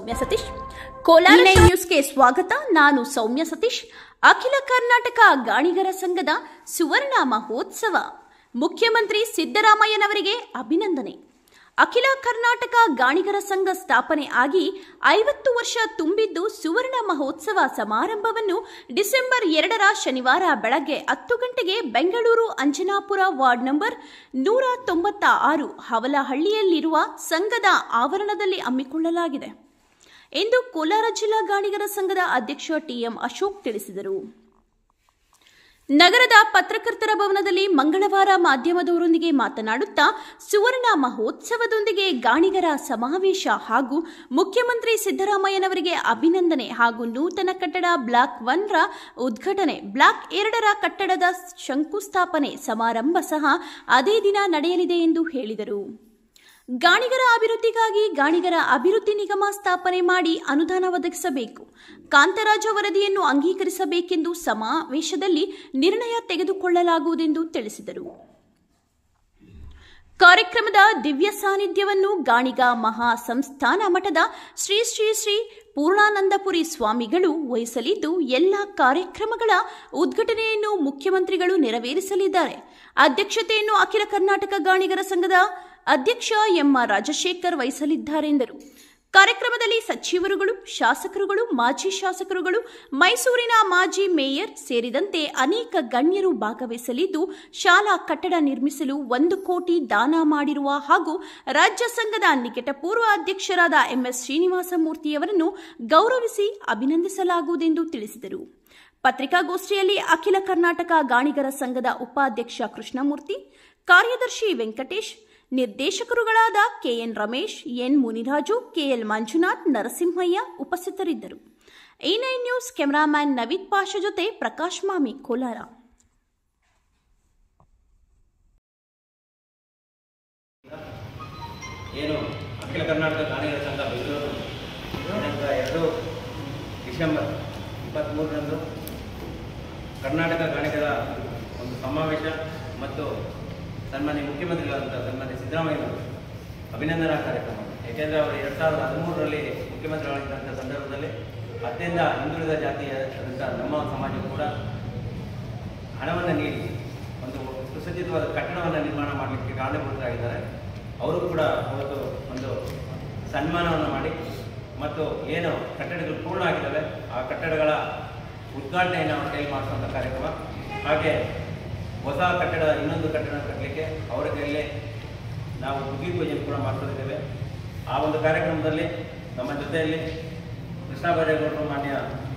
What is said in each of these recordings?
ಸೌಮ್ಯ ಸತೀಶ್ ಕೋಲಾರ ನ್ಯೂಸ್ಗೆ ಸ್ವಾಗತ ನಾನು ಸೌಮ್ಯ ಸತೀಶ್ ಅಖಿಲ ಕರ್ನಾಟಕ ಗಾಣಿಗರ ಸಂಘದ ಸುವರ್ಣ ಮಹೋತ್ಸವ ಮುಖ್ಯಮಂತ್ರಿ ಸಿದ್ದರಾಮಯ್ಯನವರಿಗೆ ಅಭಿನಂದನೆ ಅಖಿಲ ಕರ್ನಾಟಕ ಗಾಣಿಗರ ಸಂಘ ಸ್ಥಾಪನೆ ಆಗಿ ಐವತ್ತು ವರ್ಷ ತುಂಬಿದ್ದು ಸುವರ್ಣ ಮಹೋತ್ಸವ ಸಮಾರಂಭವನ್ನು ಡಿಸೆಂಬರ್ ಎರಡರ ಶನಿವಾರ ಬೆಳಗ್ಗೆ ಹತ್ತು ಗಂಟೆಗೆ ಬೆಂಗಳೂರು ಅಂಜನಾಪುರ ವಾರ್ಡ್ ನಂಬರ್ ನೂರ ತೊಂಬತ್ತ ಆರು ಹವಲಹಳ್ಳಿಯಲ್ಲಿರುವ ಸಂಘದ ಆವರಣದಲ್ಲಿ ಹಮ್ಮಿಕೊಳ್ಳಲಾಗಿದೆ ಎಂದು ಕೋಲಾರ ಜಿಲ್ಲಾ ಗಾಣಿಗರ ಸಂಘದ ಅಧ್ಯಕ್ಷ ಟಿಎಂ ಅಶೋಕ್ ತಿಳಿಸಿದರು ನಗರದ ಪತ್ರಕರ್ತರ ಭವನದಲ್ಲಿ ಮಂಗಳವಾರ ಮಾಧ್ಯಮದವರೊಂದಿಗೆ ಮಾತನಾಡುತ್ತಾ ಸುವರ್ಣ ಮಹೋತ್ಸವದೊಂದಿಗೆ ಗಾಣಿಗರ ಸಮಾವೇಶ ಹಾಗೂ ಮುಖ್ಯಮಂತ್ರಿ ಸಿದ್ದರಾಮಯ್ಯನವರಿಗೆ ಅಭಿನಂದನೆ ಹಾಗೂ ನೂತನ ಕಟ್ಟಡ ಬ್ಲಾಕ್ ಒನ್ ರ ಉದ್ಘಾಟನೆ ಬ್ಲಾಕ್ ಎರಡರ ಕಟ್ಟಡದ ಶಂಕುಸ್ಥಾಪನೆ ಸಮಾರಂಭ ಸಹ ಅದೇ ದಿನ ನಡೆಯಲಿದೆ ಎಂದು ಹೇಳಿದರು ಗಾಣಿಗರ ಅಭಿವೃದ್ಧಿಗಾಗಿ ಗಾಣಿಗರ ಅಭಿವೃದ್ಧಿ ನಿಗಮ ಸ್ಥಾಪನೆ ಮಾಡಿ ಅನುದಾನ ಒದಗಿಸಬೇಕು ಕಾಂತರಾಜ ವರದಿಯನ್ನು ಅಂಗೀಕರಿಸಬೇಕೆಂದು ಸಮಾವೇಶದಲ್ಲಿ ನಿರ್ಣಯ ತೆಗೆದುಕೊಳ್ಳಲಾಗುವುದೆಂದು ತಿಳಿಸಿದರು ಕಾರ್ಯಕ್ರಮದ ದಿವ್ಯ ಸಾನ್ನಿಧ್ಯವನ್ನು ಗಾಣಿಗ ಮಹಾ ಸಂಸ್ಥಾನ ಮಠದ ಶ್ರೀ ಶ್ರೀ ಶ್ರೀ ಪೂರ್ಣಾನಂದಪುರಿ ಸ್ವಾಮಿಗಳು ವಹಿಸಲಿದ್ದು ಎಲ್ಲ ಕಾರ್ಯಕ್ರಮಗಳ ಉದ್ಘಾಟನೆಯನ್ನು ಮುಖ್ಯಮಂತ್ರಿಗಳು ನೆರವೇರಿಸಲಿದ್ದಾರೆ ಅಧ್ಯಕ್ಷತೆಯನ್ನು ಅಖಿಲ ಕರ್ನಾಟಕ ಗಾಣಿಗರ ಸಂಘದ ಅಧ್ಯಕ್ಷ ಎಂಆರ್ ರಾಜಶೇಖರ್ ವಹಿಸಲಿದ್ದಾರೆಂದರು ಕಾರ್ಯಕ್ರಮದಲ್ಲಿ ಸಚಿವರುಗಳು ಶಾಸಕರುಗಳು ಮಾಜಿ ಶಾಸಕರುಗಳು ಮೈಸೂರಿನ ಮಾಜಿ ಮೇಯರ್ ಸೇರಿದಂತೆ ಅನೇಕ ಗಣ್ಯರು ಭಾಗವಹಿಸಲಿದ್ದು ಶಾಲಾ ಕಟ್ಟಡ ನಿರ್ಮಿಸಲು ಒಂದು ಕೋಟಿ ದಾನ ಮಾಡಿರುವ ಹಾಗೂ ರಾಜ್ಯ ಸಂಘದ ನಿಕಟಪೂರ್ವ ಅಧ್ಯಕ್ಷರಾದ ಎಂಎಸ್ ಶ್ರೀನಿವಾಸ ಮೂರ್ತಿಯವರನ್ನು ಗೌರವಿಸಿ ಅಭಿನಂದಿಸಲಾಗುವುದೆಂದು ತಿಳಿಸಿದರು ಪತ್ರಿಕಾಗೋಷ್ಠಿಯಲ್ಲಿ ಅಖಿಲ ಕರ್ನಾಟಕ ಗಾಣಿಗರ ಸಂಘದ ಉಪಾಧ್ಯಕ್ಷ ಕೃಷ್ಣಮೂರ್ತಿ ಕಾರ್ಯದರ್ಶಿ ವೆಂಕಟೇಶ್ ನಿರ್ದೇಶಕರುಗಳಾದ KN Ramesh N Muniraju KL Manjunath Narasimhaiah ಉಪಸ್ಥಿತರಿದ್ದರು A nine news cameraman Naveed Pasha ಜೊತೆ ಪ್ರಕಾಶ್ ಮಾಮಿ ಕೋಲಾರ ಏನು ಅಖಿಲ ಕರ್ನಾಟಕ ಗಾಣಿಗರ ಸಂಘ ಬೆಂಗಳೂರು ದಿನಾಂಕ ಎರಡು ಡಿಸೆಂಬರ್ ಇಪ್ಪತ್ತ್ಮೂರರಂದು ಕರ್ನಾಟಕ ಗಾಣಿಗರ ಒಂದು ಸಮಾವೇಶ ಮತ್ತು ಸನ್ಮಾನ್ಯ ಮುಖ್ಯಮಂತ್ರಿಗಳಾದಂಥ ಸನ್ಮಾನ್ಯ ಸಿದ್ದರಾಮಯ್ಯನವರು ಅಭಿನಂದನಾ ಕಾರ್ಯಕ್ರಮ ಏಕೆಂದರೆ ಅವರು ಎರಡು ಸಾವಿರದ ಹದಿಮೂರರಲ್ಲಿ ಮುಖ್ಯಮಂತ್ರಿಗಳಾಗಿದ್ದಂಥ ಸಂದರ್ಭದಲ್ಲಿ ಅತ್ಯಂತ ಹಿಂದುಳಿದ ಜಾತಿಯಾದಂಥ ನಮ್ಮ ಸಮಾಜವು ಕೂಡ ಹಣವನ್ನು ನೀಡಿ ಒಂದು ಸುಸಜ್ಜಿತವಾದ ಕಟ್ಟಡವನ್ನು ನಿರ್ಮಾಣ ಮಾಡಲಿಕ್ಕೆ ಕಾರಣಭೂತರಾಗಿದ್ದಾರೆ ಅವರು ಕೂಡ ಅವತ್ತು ಒಂದು ಸನ್ಮಾನವನ್ನು ಮಾಡಿ ಮತ್ತು ಏನು ಕಟ್ಟಡಗಳು ಪೂರ್ಣ ಆಗಿದ್ದಾವೆ ಆ ಕಟ್ಟಡಗಳ ಉದ್ಘಾಟನೆಯನ್ನು ಅವರ ಕೈಲಿ ಮಾಡಿಸುವಂಥ ಕಾರ್ಯಕ್ರಮ ಹಾಗೆ ಹೊಸ ಕಟ್ಟಡ ಇನ್ನೊಂದು ಕಟ್ಟಡ ಕಟ್ಟಲಿಕ್ಕೆ ಅವರ ಕೈಯಲ್ಲಿ ನಾವು ಭೂಮಿ ಪೂಜೆ ಕೂಡ ಮಾಡ್ಕೊಂಡಿದ್ದೇವೆ ಆ ಒಂದು ಕಾರ್ಯಕ್ರಮದಲ್ಲಿ ನಮ್ಮ ಜೊತೆಯಲ್ಲಿ ಕೃಷ್ಣ ಬೈರೇಗೌಡರು ಮಾನ್ಯ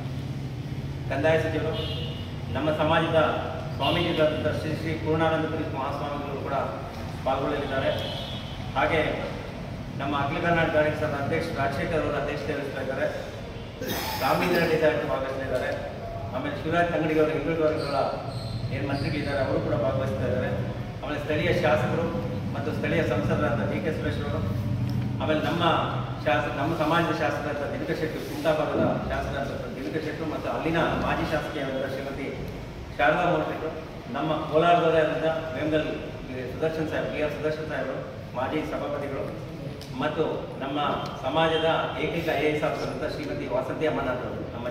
ಕಂದಾಯ ಸಚಿವರು ನಮ್ಮ ಸಮಾಜದ ಸ್ವಾಮೀಜಿಗಳಾದಂಥ ಶ್ರೀ ಶ್ರೀ ಪೂರ್ಣಾನಂದಪುರಿ ಮಹಾಸ್ವಾಮಿಗಳು ಕೂಡ ಪಾಲ್ಗೊಳ್ಳಲಿದ್ದಾರೆ ಹಾಗೆ ನಮ್ಮ ಅಖಿಲ ಕರ್ನಾಟಕ ಗಾಣಿಗ ಸಂಘದ ಅಧ್ಯಕ್ಷ ರಾಜಶೇಖರ್ ಅವರು ಅಧ್ಯಕ್ಷತೆ ವಹಿಸ್ತಾ ಇದ್ದಾರೆ ರಾಮೀಂದ್ರ ರೆಡ್ಡಿ ಸಾಹೇಬ್ ಭಾಗವಹಿಸ್ತಾ ಆಮೇಲೆ ಶಿವರಾಜ್ ತಂಗಡಿಗೆ ಅವರ ಹಿಂದುಳಿದ ವರ್ಗಗಳ ಏನು ಮಂತ್ರಿಗಳಿದ್ದಾರೆ ಅವರು ಕೂಡ ಭಾಗವಹಿಸ್ತಾ ಇದ್ದಾರೆ ಆಮೇಲೆ ಸ್ಥಳೀಯ ಶಾಸಕರು ಮತ್ತು ಸ್ಥಳೀಯ ಸಂಸದರಾದ ಡಿ ಕೆ ಸುರೇಶ್ ಅವರು ಆಮೇಲೆ ನಮ್ಮ ಶಾಸಕ ನಮ್ಮ ಸಮಾಜದ ಶಾಸಕರಾದ ದಿನಕ ಶೆಟ್ಟಿ ಕುಂದಾಪುರದ ಶಾಸಕರಾದ ದಿನಕ ಶೆಟ್ಟು ಮತ್ತು ಅಲ್ಲಿನ ಮಾಜಿ ಶಾಸಕಿಯಾದ ಶ್ರೀಮತಿ ಶಾರದಾ ಮೋಹನ್ ನಮ್ಮ ಕೋಲಾರದವರೇ ಆದಂಥ ವೇಂಗಲ್ ಸುದರ್ಶನ್ ಸಾಹೇಬ್ ಕೆ ಆರ್ ಸುದರ್ಶನ್ ಸಾಹೇಬರು ಮಾಜಿ ಸಭಾಪತಿಗಳು ಮತ್ತು ನಮ್ಮ ಸಮಾಜದ ಏಕೈಕ I S officer Shrimati Vasanthi Ammanath ಅವರು ನಮ್ಮ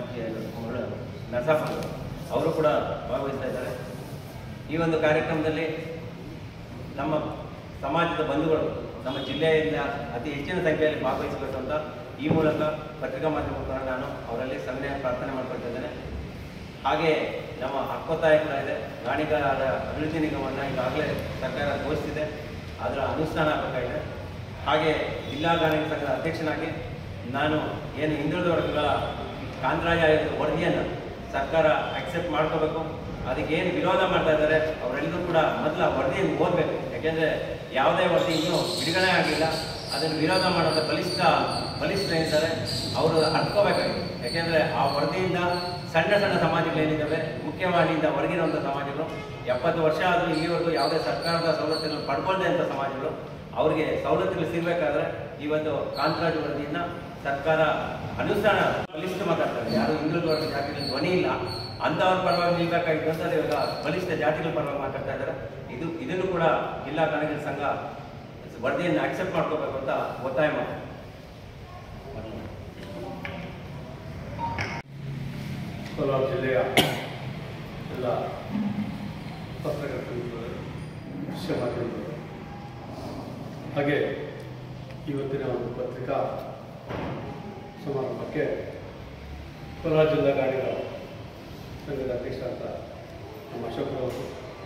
ನರಸಾಪುರ ಅವರು ಕೂಡ ಭಾಗವಹಿಸ್ತಾ ಇದ್ದಾರೆ ಈ ಒಂದು ಕಾರ್ಯಕ್ರಮದಲ್ಲಿ ನಮ್ಮ ಸಮಾಜದ ಬಂಧುಗಳು ನಮ್ಮ ಜಿಲ್ಲೆಯಿಂದ ಅತಿ ಹೆಚ್ಚಿನ ಸಂಖ್ಯೆಯಲ್ಲಿ ಭಾಗವಹಿಸಬೇಕು ಅಂತ ಈ ಮೂಲಕ ಪತ್ರಿಕಾ ಮಾಧ್ಯಮ ಮೂಲಕ ನಾನು ಅವರಲ್ಲಿ ಸಂಘಟನೆ ಪ್ರಾರ್ಥನೆ ಮಾಡ್ಕೊಳ್ತಾ ಇದ್ದೇನೆ ಹಾಗೆ ನಮ್ಮ ಹಕ್ಕೊತ್ತಾಯ ಕೂಡ ಇದೆ ಗಾಣಿಗರ ಅಭಿವೃದ್ಧಿ ನಿಗಮವನ್ನು ಈಗಾಗಲೇ ಸರ್ಕಾರ ಘೋಷಿಸಿದೆ ಅದರ ಅನುಷ್ಠಾನ ಆಗಬೇಕಾಗಿದೆ ಹಾಗೆ ಜಿಲ್ಲಾ ಗಾಣಿಗ ಸಂಘದ ಅಧ್ಯಕ್ಷನಾಗಿ ನಾನು ಏನು ಹಿಂದುಳಿದ ವರ್ಗಗಳ ಕಾಂತರಾಜ ಆಯೋಗದ ವರದಿಯನ್ನು ಸರ್ಕಾರ ಅಕ್ಸೆಪ್ಟ್ ಮಾಡ್ಕೋಬೇಕು ಅದಕ್ಕೆ ಏನು ವಿರೋಧ ಮಾಡ್ತಾ ಇದ್ದಾರೆ ಅವರೆಲ್ಲರೂ ಕೂಡ ಮೊದಲ ವರದಿಯನ್ನು ಓದಬೇಕು ಯಾಕೆಂದರೆ ಯಾವುದೇ ವರದಿ ಇನ್ನೂ ಬಿಡುಗಡೆ ಆಗಿಲ್ಲ ಅದನ್ನು ವಿರೋಧ ಮಾಡೋದು ಬಲಿಷ್ಠ ಬಲಿಷ್ಠರಿದ್ದಾರೆ ಅವರು ಅರ್ತ್ಕೋಬೇಕಾಗಿದೆ ಯಾಕೆಂದರೆ ಆ ವರದಿಯಿಂದ ಸಣ್ಣ ಸಣ್ಣ ಸಮಾಜಗಳೇನಿದ್ದಾವೆ ಮುಖ್ಯವಾಹಿನಿಯಿಂದ ಹೊರಗಿರುವಂಥ ಸಮಾಜಗಳು ಎಪ್ಪತ್ತು ವರ್ಷ ಆದರೂ ಇಲ್ಲಿವರೆಗೂ ಯಾವುದೇ ಸರ್ಕಾರದ ಸವಲತ್ತುಗಳು ಪಡ್ಕೊಳ್ದೇ ಅಂತ ಸಮಾಜಗಳು ಅವರಿಗೆ ಸವಲತ್ತುಗಳು ಸಿಗಬೇಕಾದ್ರೆ ಇವತ್ತು ಕಾಂತರಾಜ್ ವರದಿಯಿಂದ ಸರ್ಕಾರ ಅನುಷ್ಠಾನ ಬಲಿಷ್ಠ ಮಾತಾಡ್ತಾರೆ ಯಾರು ಹಿಂದುಳಿದ ವರ್ಗ ಜಾತಿಗಳ ಧ್ವನಿ ಇಲ್ಲ ಅಂಥವ್ರ ಪರವಾಗಿ ನಿಲ್ಬೇಕಾಗಿತ್ತು ಅಂತ ಇವಾಗ ಬಲಿಷ್ಠ ಜಾತಿಗಳ ಪರವಾಗಿ ಮಾತಾಡ್ತಾ ಇದ್ದಾರೆ ಇದು ಇದನ್ನು ಕೂಡ ಜಿಲ್ಲಾ ಗಾಣಿಗರ ಸಂಘ ವರದಿಯನ್ನು ಅಕ್ಸೆಪ್ಟ್ ಮಾಡ್ಕೋಬೇಕು ಅಂತ ಒತ್ತಾಯ ಮಾಡಿ ಕೋಲಾರ ಜಿಲ್ಲೆಯ ಎಲ್ಲ ಪತ್ರಕರ್ತರು ದೃಶ್ಯ ಮಾಧ್ಯಮದವರು ಹಾಗೆ ಇವತ್ತಿನ ಒಂದು ಪತ್ರಿಕಾ ಸಮಾರಂಭಕ್ಕೆ ಕೋಲಾರ ಜಿಲ್ಲಾ ಗಾಡಿಗಳ ಸಂಘದ ಅಧ್ಯಕ್ಷರಾದ ನಮ್ಮ ಅಶೋಕರವರು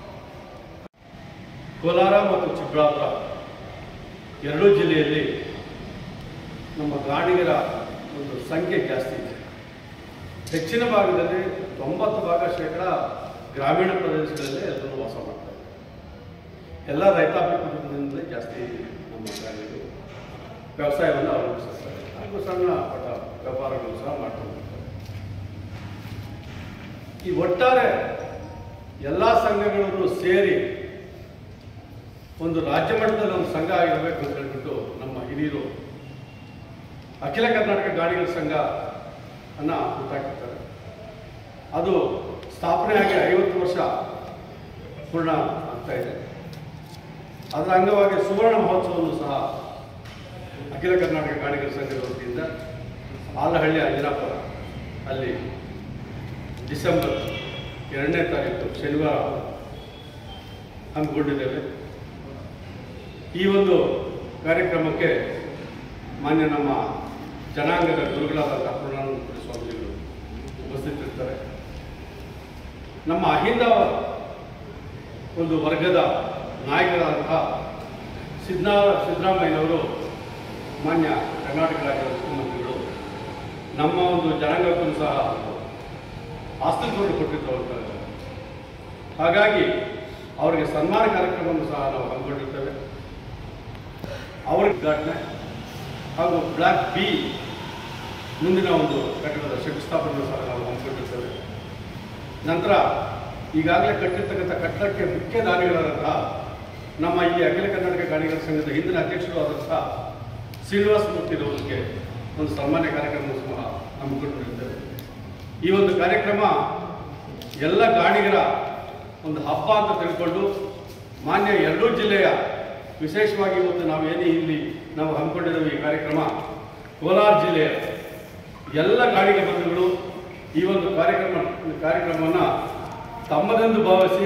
ಕೋಲಾರ ಮತ್ತು ಚಿಕ್ಕಬಳ್ಳಾಪುರ ಎರಡೂ ಜಿಲ್ಲೆಯಲ್ಲಿ ನಮ್ಮ ಗಾಣಿಗರ ಒಂದು ಸಂಖ್ಯೆ ಜಾಸ್ತಿ ಇದೆ ಹೆಚ್ಚಿನ ಭಾಗದಲ್ಲಿ ತೊಂಬತ್ತು ಭಾಗ ಶೇಕಡ ಗ್ರಾಮೀಣ ಪ್ರದೇಶಗಳಲ್ಲಿ ಎಲ್ಲರೂ ವಾಸ ಮಾಡ್ತಾರೆ ಎಲ್ಲ ರೈತಾಪಿ ಕುಟುಂಬದಿಂದಲೇ ಜಾಸ್ತಿ ನಮ್ಮ ಗಾಣಿಗರು ವ್ಯವಸಾಯವನ್ನು ಅವಲಂಬಿಸುತ್ತಾರೆ ಹಾಗೂ ಸಣ್ಣ ಪುಟ್ಟ ವ್ಯಾಪಾರಗಳು ಸಹ ಮಾಡ್ಕೊಂಡಿರ್ತಾರೆ ಈ ಒಟ್ಟಾರೆ ಎಲ್ಲ ಸಂಘಗಳನ್ನು ಸೇರಿ ಒಂದು ರಾಜ್ಯ ಮಟ್ಟದಲ್ಲಿ ಒಂದು ಸಂಘ ಆಗಿರಬೇಕು ಅಂತ ಹೇಳ್ಬಿಟ್ಟು ನಮ್ಮ ಹಿರಿಯರು ಅಖಿಲ ಕರ್ನಾಟಕ ಗಾಡಿಗಳ ಸಂಘ ಅನ್ನ ಹುಟ್ಟಾಕಿರ್ತಾರೆ ಅದು ಸ್ಥಾಪನೆ ಆಗಿ ಐವತ್ತು ವರ್ಷ ಪೂರ್ಣ ಆಗ್ತಾ ಇದೆ ಅದರ ಅಂಗವಾಗಿ ಸುವರ್ಣ ಮಹೋತ್ಸವವನ್ನು ಸಹ ಅಖಿಲ ಕರ್ನಾಟಕ ಗಾಡಿಗಳ ಸಂಘದ ವತಿಯಿಂದ ಆಲಹಳ್ಳಿ ಅಂಜನಾಪುರ ಅಲ್ಲಿ ಡಿಸೆಂಬರ್ ಎರಡನೇ ತಾರೀಕು ಶನಿವಾರ ಹಮ್ಮಿಕೊಂಡಿದ್ದೇವೆ ಈ ಒಂದು ಕಾರ್ಯಕ್ರಮಕ್ಕೆ ಮಾನ್ಯ ನಮ್ಮ ಜನಾಂಗದ ಗುರುಗಳಾದ ಪೂರ್ಣಾನಂದ ಸ್ವಾಮೀಜಿಗಳು ಉಪಸ್ಥಿತರಿರ್ತಾರೆ ನಮ್ಮ ಅಹಿಂದ ಒಂದು ವರ್ಗದ ನಾಯಕರಾದಂತಹ ಸಿದ್ದಾ ಸಿದ್ದರಾಮಯ್ಯನವರು ಮಾನ್ಯ ಕರ್ನಾಟಕ ರಾಜ್ಯದ ಮುಖ್ಯಮಂತ್ರಿಗಳು ನಮ್ಮ ಒಂದು ಜನಾಂಗಕ್ಕೂ ಸಹ ಆಸ್ತಿಗಳನ್ನು ಕೊಟ್ಟಿದ್ದವರು ಹಾಗಾಗಿ ಅವರಿಗೆ ಸನ್ಮಾನ ಕಾರ್ಯಕ್ರಮವನ್ನು ಸಹ ನಾವು ಹಮ್ಮಿಕೊಂಡಿರ್ತೇವೆ ಅವರ ಉದ್ಘಾಟನೆ ಹಾಗೂ ಬ್ಲಾಕ್ ಬಿ ಮುಂದಿನ ಒಂದು ಕಟ್ಟಡದ ಶಂಕುಸ್ಥಾಪನೆ ಸಹ ನಾವು ಹಮ್ಮಿಕೊಂಡಿರ್ತೇವೆ ನಂತರ ಈಗಾಗಲೇ ಕಟ್ಟಿರ್ತಕ್ಕಂಥ ಕಟ್ಟಡಕ್ಕೆ ಮುಖ್ಯ ದಾನಿಗಳಾದಂತಹ ನಮ್ಮ ಈ ಅಖಿಲ ಕರ್ನಾಟಕ ಗಾಡಿಗಳ ಸಂಘದ ಹಿಂದಿನ ಅಧ್ಯಕ್ಷರು ಆದಂತಹ ಶ್ರೀನಿವಾಸ ಮೂರ್ತಿರವರಿಗೆ ಒಂದು ಸನ್ಮಾನ್ಯ ಕಾರ್ಯಕ್ರಮ ಸಹ ಹಮ್ಮಿಕೊಂಡಿರ್ತೇವೆ ಈ ಒಂದು ಕಾರ್ಯಕ್ರಮ ಎಲ್ಲ ಗಾಣಿಗರ ಒಂದು ಹಬ್ಬ ಅಂತ ತಿಳ್ಕೊಂಡು ಮಾನ್ಯ ಎರಡೂ ಜಿಲ್ಲೆಯ ವಿಶೇಷವಾಗಿ ಇವತ್ತು ನಾವು ಏನೇ ಇಲ್ಲಿ ನಾವು ಹಮ್ಮಿಕೊಂಡಿದ್ದೇವೆ ಈ ಕಾರ್ಯಕ್ರಮ ಕೋಲಾರ ಜಿಲ್ಲೆಯ ಎಲ್ಲ ಗಾಡಿಗೆ ಬಂಧುಗಳು ಈ ಒಂದು ಕಾರ್ಯಕ್ರಮ ಕಾರ್ಯಕ್ರಮವನ್ನು ತಮ್ಮದೆಂದು ಭಾವಿಸಿ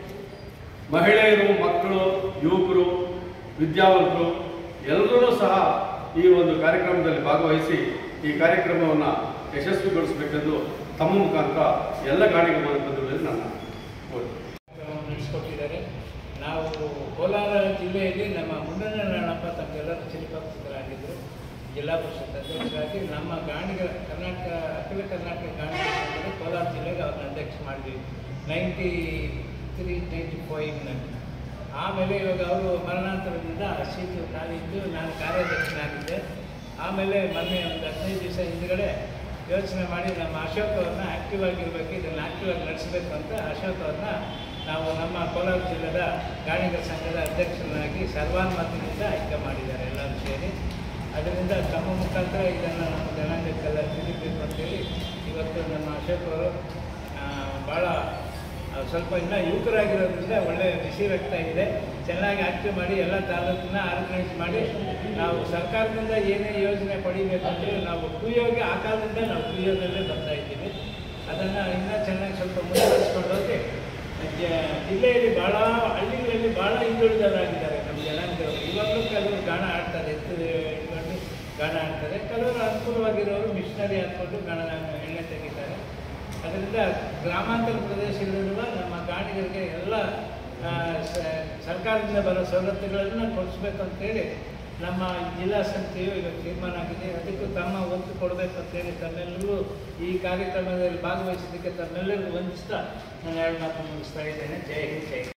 ಮಹಿಳೆಯರು ಮಕ್ಕಳು ಯುವಕರು ವಿದ್ಯಾವಂತರು ಎಲ್ಲರೂ ಸಹ ಈ ಒಂದು ಕಾರ್ಯಕ್ರಮದಲ್ಲಿ ಭಾಗವಹಿಸಿ ಈ ಕಾರ್ಯಕ್ರಮವನ್ನು ಯಶಸ್ವಿಗೊಳಿಸಬೇಕೆಂದು ತಮ್ಮ ಮುಖಾಂತರ ಎಲ್ಲ ಗಾಡಿಗೆ ಬಂಧುಗಳಲ್ಲಿ ನನ್ನ ಕೋರಿಕೆ ನಡೆಸಿಕೊಟ್ಟಿದ್ದಾರೆ ನಾವು ಕೋಲಾರ ಜಿಲ್ಲೆಯಲ್ಲಿ ನಮ್ಮ ಮುನ್ನಣ್ಣನಪ್ಪ ತಮ್ಮೆಲ್ಲರೂ ಶಿಲ್ಪಕೃತರಾಗಿದ್ದರು ಜಿಲ್ಲಾ ಪರಿಷತ್ ಅಧ್ಯಕ್ಷರಾಗಿ ನಮ್ಮ ಗಾಣಿಗ ಕರ್ನಾಟಕ ಅಖಿಲ ಕರ್ನಾಟಕ ಗಾಣಿಗ ಸಂಘದ ಕೋಲಾರ ಜಿಲ್ಲೆಗೆ ಅವ್ರನ್ನ ಅಧ್ಯಕ್ಷ ಮಾಡಿದ್ವಿ ನೈಂಟಿ ತ್ರೀ ನೈಂಟಿ ಫೈವ್ನಲ್ಲಿ ಆಮೇಲೆ ಇವಾಗ ಅವರು ಮರಣಾಂತರದಿಂದ ಸೀಟು ಖಾಲಿ ಇದ್ದು ನಾನು ಕಾರ್ಯಾಧ್ಯಕ್ಷನಾಗಿದ್ದೆ ಆಮೇಲೆ ಮೊನ್ನೆ ಒಂದು ಹದಿನೈದು ದಿವಸ ಹಿಂದುಗಡೆ ಯೋಚನೆ ಮಾಡಿ ನಮ್ಮ ಅಶೋಕ್ ಅವ್ರನ್ನ ಆ್ಯಕ್ಟಿವ್ ಆಗಿರ್ಬೇಕು ಇದನ್ನು ಆ್ಯಕ್ಟಿವ್ ಆಗಿ ನಡೆಸಬೇಕು ಅಂತ ಅಶೋಕ್ ಅವ್ರನ್ನ ನಾವು ನಮ್ಮ ಕೋಲಾರ ಜಿಲ್ಲೆದ ಗಾಣಿಗರ ಸಂಘದ ಅಧ್ಯಕ್ಷರನ್ನಾಗಿ ಸರ್ವಾನುಮತದಿಂದ ಆಯ್ಕೆ ಮಾಡಿದ್ದಾರೆ ಎಲ್ಲರೂ ಸೇರಿ ಅದರಿಂದ ತಮ್ಮ ಮುಖಾಂತರ ಇದನ್ನು ನಮ್ಮ ಜನಾಂಗಕ್ಕೆಲ್ಲ ತಿಳಿಬೇಕು ಅಂತೇಳಿ ಇವತ್ತು ನಮ್ಮ ಅಶೋಕ್ ಅವರು ಆ, ಭಾಳ ಆ, ಸ್ವಲ್ಪ ಇನ್ನೂ ಯುವಕರಾಗಿರೋದ್ರಿಂದ ಒಳ್ಳೆಯ ಖುಷಿ ವ್ಯಕ್ತ ಇದೆ ಚೆನ್ನಾಗಿ ಆಕ್ಟಿವ್ ಮಾಡಿ ಎಲ್ಲ ತಾಲೂಕನ್ನ ಆರ್ಗನೈಸ್ ಮಾಡಿ ನಾವು ಸರ್ಕಾರದಿಂದ ಏನೇ ಯೋಜನೆ ಪಡಿಬೇಕು ಅಂದರೆ ನಾವು ಕುಯ್ಯೋಗೆ ಆ ಕಾಲದಿಂದ ನಾವು ಕುಯ್ಯೋದಲ್ಲೇ ಬರ್ತಾ ಇದ್ದೀವಿ ಅದನ್ನು ಇನ್ನೂ ಚೆನ್ನಾಗಿ ಸ್ವಲ್ಪ ಮುಂದುವರಿಸ್ಕೊಂಡು ಹೋಗಿ ಜ- ಜಿಲ್ಲೆಯಲ್ಲಿ ಭಾಳ ಹಳ್ಳಿಗಳಲ್ಲಿ ಭಾಳ ಹಿಂದುಳಿದವರಾಗಿದ್ದಾರೆ ನಮ್ಮ ಜನಾಂಗದವರು ಇವಾಗಲೂ ಕೆಲವರು ಗಾಣ ಆಡ್ತಾರೆ ಎತ್ತು ಇಟ್ಕೊಂಡು ಗಾಣ ಆಡ್ತಾರೆ ಕೆಲವರು ಅನುಕೂಲವಾಗಿರೋರು ಮಿಷನರಿ ಹಾಕ್ಕೊಂಡು ಗಾಣ ಎಣ್ಣೆ ತೆಗಿತಾರೆ ಅದರಿಂದ ಗ್ರಾಮಾಂತರ ಪ್ರದೇಶಗಳಿರುವ ನಮ್ಮ ಗಾಣಿಗರಿಗೆ ಎಲ್ಲ ಆ, ಸ- ಸರ್ಕಾರದಿಂದ ಬರೋ ಸವಲತ್ತುಗಳನ್ನು ಕೊಡಿಸ್ಬೇಕು ಅಂತೇಳಿ ನಮ್ಮ ಜಿಲ್ಲಾ ಸಂಸ್ಥೆಯು ಈಗ ತೀರ್ಮಾನ ಆಗಿದೆ ಅದಕ್ಕೂ ತಮ್ಮ ಒತ್ತು ಕೊಡಬೇಕು ಅಂತೇಳಿ ತಮ್ಮೆಲ್ಲರೂ ಈ ಕಾರ್ಯಕ್ರಮದಲ್ಲಿ ಭಾಗವಹಿಸಿದ್ದಕ್ಕೆ ತಮ್ಮೆಲ್ಲರಿಗೂ ವಂದಿಸ್ತಾ ನಾನು ಎರಡು ಮಾತು ಮುಗಿಸ್ತಾ ಇದ್ದೇನೆ ಜೈ ಹಿಂದ್ ಜೈ